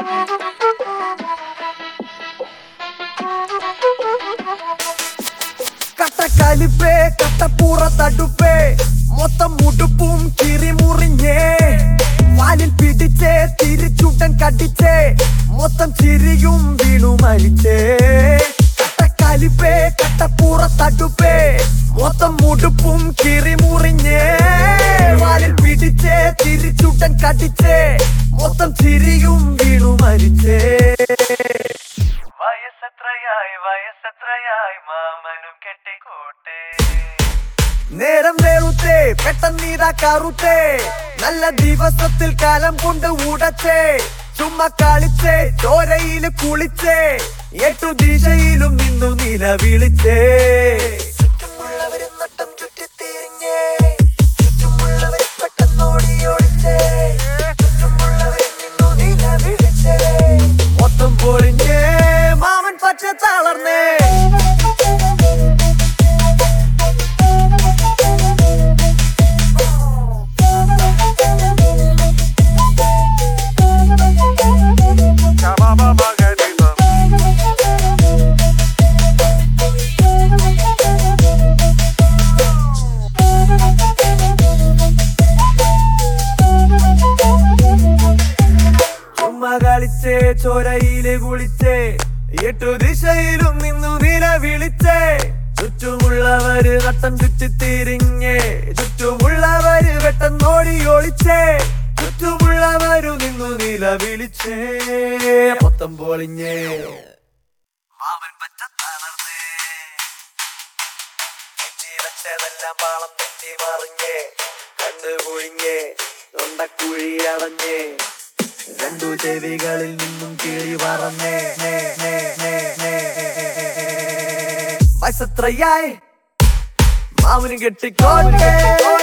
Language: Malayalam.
കട്ടക്കലിപ്പേ കട്ടപ്പൂറ തടുപ്പേ മൊത്തം ഉടുപ്പും കിറിമുറിഞ്ഞേ വാലിൽ പിടിച്ചേ തിരിച്ചുട്ടൻ കടിച്ചേ മൊത്തം ചിരിയും വീണു മരിച്ചേ കട്ടക്കലിപ്പേ കട്ടപ്പൂറ തടുപ്പേ മൊത്തം ഉടുപ്പും കിറിമുറിഞ്ഞേ വാലിൽ പിടിച്ചേ തിരിച്ചുട്ടൻ കടിച്ചേ മൊത്തം ചിരിയും വീണു മരിച്ചേ വയസ്സെത്രയായി വയസ്സെത്രയായി മാമനു കെട്ടിക്കോട്ടെ നേരം വേറുത്തേ പെട്ടെന്നീതാ കറുത്തേ നല്ല ദിവസത്തിൽ കാലം കൊണ്ട് ഉടച്ചേ ചുമ്മാ കളിച്ചേ ചോരയില് കുളിച്ചേ എട്ടു ദിശയിലും നിന്നു നില വിളിച്ചേ ചുറ്റുമുള്ളവരും നട്ടം ചുറ്റിത്തിരിഞ്ഞേ ചുറ്റുമുള്ളവർ പെട്ടെന്നോടി ഒളിച്ചേ ചുറ്റുമുള്ളവരിൽ നിന്നു നില വിളിച്ചേ മൊത്തം പൊളിഞ്ഞേ മാമൻ പച്ച തളർന്നേ ചുമ്മാ കളിച്ചേ ചോരയില് കുളിച്ചേ എട്ടു ദിശയിലും നിന്നു നില വിളിച്ചേ ചുറ്റുമുള്ളവര് നട്ടം ചുറ്റിത്തിരിഞ്ഞേ ചുറ്റുമുള്ളവര് വെട്ടന്നോടി ഒളിച്ചേ ചുറ്റുമുള്ളവരു നിന്നു നില വിളിച്ചേ മൊത്തം പൊളിഞ്ഞേ മാമൻ പച്ച തളർന്നേ തെറ്റി വെച്ചതെല്ലാം പാളം തെറ്റി മറിഞ്ഞേ കണ്ണു കുഴിഞ്ഞേ തൊണ്ടക്കുഴി അടഞ്ഞേ രണ്ടു ചെവികളിൽ നിന്നും കിളി പറന്നേ നേ, നേ, നേ, നേ. വയസ്സെത്രയായി മാവിന് കെട്ടിക്കോട്ടെ